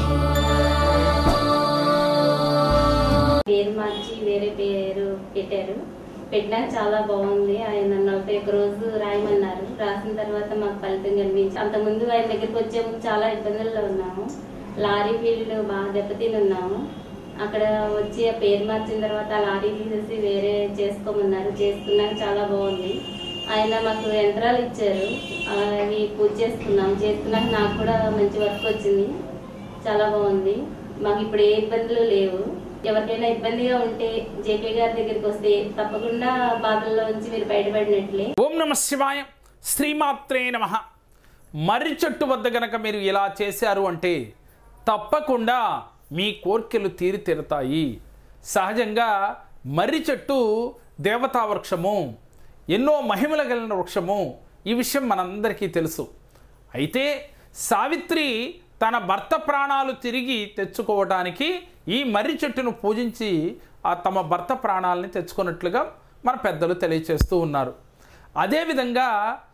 పేరు మార్చి వేరే పేరు పెట్టారు పెట్టినాక చాలా బాగుంది ఆయన నలభై ఒక్క రోజు రాయమన్నారు రాసిన తర్వాత మాకు ఫలితం కనిపించి అంతకుముందు ఆయన దగ్గరికి వచ్చే ముందు చాలా ఇబ్బందుల్లో ఉన్నాము లారీ ఫీల్డ్ బాగా దెబ్బతిని ఉన్నాము అక్కడ వచ్చి ఆ పేరు మార్చిన తర్వాత ఆ లారీ తీసేసి వేరే చేసుకోమన్నారు చేసుకున్నాక చాలా బాగుంది ఆయన మాకు యంత్రాలు ఇచ్చారు అవి పూజ చేసుకున్నాం చేసుకున్నాక నాకు కూడా మంచి వర్క్ వచ్చింది చాలా బాగుంది మాకు ఇప్పుడు ఏ ఇబ్బందులు లేవు ఎవరికైనా ఇబ్బందిగా ఉంటే జేపీ గారి దగ్గరికి వస్తే తప్పకుండా బాధల్లో నుంచి మీరు బయటపడినట్లే ఓం నమ శివాయ శ్రీమాత్రే నమ మర్రి చెట్టు వద్ద గనక మీరు ఇలా చేశారు అంటే తప్పకుండా మీ కోర్కెలు తీరి తీరుతాయి సహజంగా మర్రి చెట్టు దేవతా వృక్షము ఎన్నో మహిమల కలిగిన వృక్షము ఈ విషయం మనందరికీ తెలుసు అయితే సావిత్రి తన భర్త ప్రాణాలు తిరిగి తెచ్చుకోవడానికి ఈ మర్రి చెట్టును పూజించి ఆ తమ భర్త ప్రాణాలని తెచ్చుకున్నట్లుగా మన పెద్దలు తెలియచేస్తూ ఉన్నారు అదేవిధంగా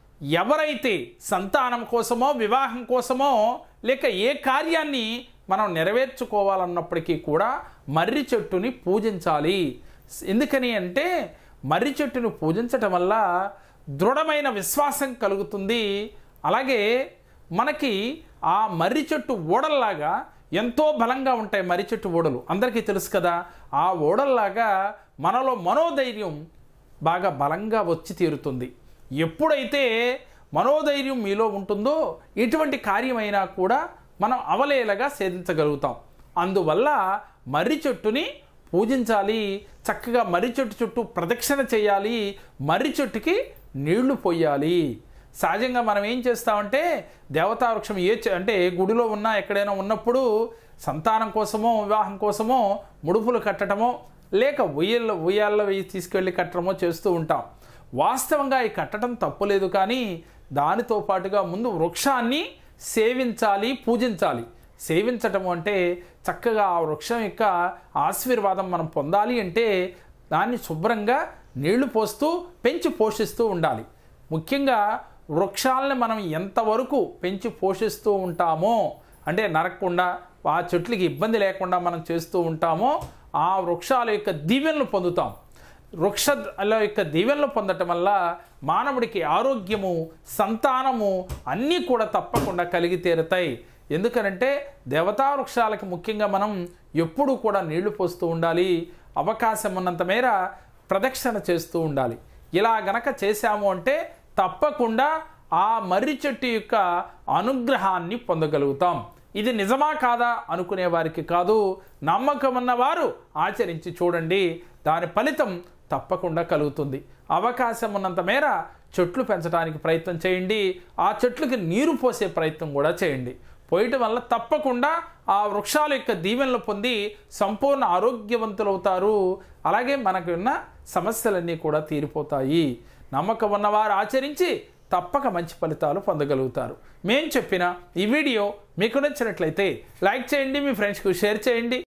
ఎవరైతే సంతానం కోసమో వివాహం కోసమో లేక ఏ కార్యాన్ని మనం నెరవేర్చుకోవాలన్నప్పటికీ కూడా మర్రి చెట్టుని పూజించాలి ఎందుకని అంటే మర్రి చెట్టును పూజించటం వల్ల దృఢమైన విశ్వాసం కలుగుతుంది అలాగే మనకి ఆ మర్రి చెట్టు ఓడల్లాగా ఎంతో బలంగా ఉంటాయి మర్రి చెట్టు ఓడలు అందరికీ తెలుసు కదా ఆ ఓడల్లాగా మనలో మనోధైర్యం బాగా బలంగా వచ్చి తీరుతుంది ఎప్పుడైతే మనోధైర్యం మీలో ఉంటుందో ఎటువంటి కార్యమైనా కూడా మనం అవలేలగా సేధించగలుగుతాం అందువల్ల మర్రి చెట్టుని పూజించాలి చక్కగా మర్రి చెట్టు చుట్టూ ప్రదక్షిణ చేయాలి మర్రి చెట్టుకి నీళ్లు పోయాలి సహజంగా మనం ఏం చేస్తామంటే దేవతా వృక్షం ఏ చె- అంటే గుడిలో ఉన్నా ఎక్కడైనా ఉన్నప్పుడు సంతానం కోసమో వివాహం కోసమో ముడుపులు కట్టడమో లేక ఉయ్యల్లో ఉయ్యాల్లో వేయి తీసుకెళ్ళి కట్టడమో చేస్తూ ఉంటాం వాస్తవంగా ఈ కట్టడం తప్పులేదు కానీ దానితో పాటుగా ముందు వృక్షాన్ని సేవించాలి పూజించాలి సేవించటం అంటే చక్కగా ఆ వృక్షం యొక్క ఆశీర్వాదం మనం పొందాలి అంటే దాన్ని శుభ్రంగా నీళ్లు పోస్తూ పెంచి పోషిస్తూ ఉండాలి ముఖ్యంగా వృక్షాలని మనం ఎంతవరకు పెంచి పోషిస్తూ ఉంటామో అంటే నరకకుండా ఆ చెట్లకి ఇబ్బంది లేకుండా మనం చేస్తూ ఉంటామో ఆ వృక్షాల యొక్క దీవెనలు పొందుతాం వృక్షాల యొక్క దీవెనలు పొందటం వల్ల మానవుడికి ఆరోగ్యము సంతానము అన్నీ కూడా తప్పకుండా కలిగి తీరుతాయి ఎందుకనంటే దేవతా వృక్షాలకి ముఖ్యంగా మనం ఎప్పుడూ కూడా నీళ్లు పోస్తూ ఉండాలి అవకాశం ఉన్నంత మేర ప్రదక్షిణ చేస్తూ ఉండాలి ఇలా గనక చేశాము అంటే తప్పకుండా ఆ మర్రి చెట్టు యొక్క అనుగ్రహాన్ని పొందగలుగుతాం ఇది నిజమా కాదా అనుకునే వారికి కాదు నమ్మకం ఉన్నవారు ఆచరించి చూడండి దాని ఫలితం తప్పకుండా కలుగుతుంది అవకాశం ఉన్నంత మేర చెట్లు పెంచడానికి ప్రయత్నం చేయండి ఆ చెట్లకి నీరు పోసే ప్రయత్నం కూడా చేయండి పోయటం వల్ల తప్పకుండా ఆ వృక్షాల యొక్క దీవెనలు పొంది సంపూర్ణ ఆరోగ్యవంతులవుతారు అలాగే మనకు ఉన్న సమస్యలన్నీ కూడా తీరిపోతాయి నమ్మకం ఉన్నవారు ఆచరించి తప్పక మంచి ఫలితాలు పొందగలుగుతారు మేం చెప్పిన ఈ వీడియో మీకు నచ్చినట్లయితే లైక్ చేయండి మీ ఫ్రెండ్స్కి షేర్ చేయండి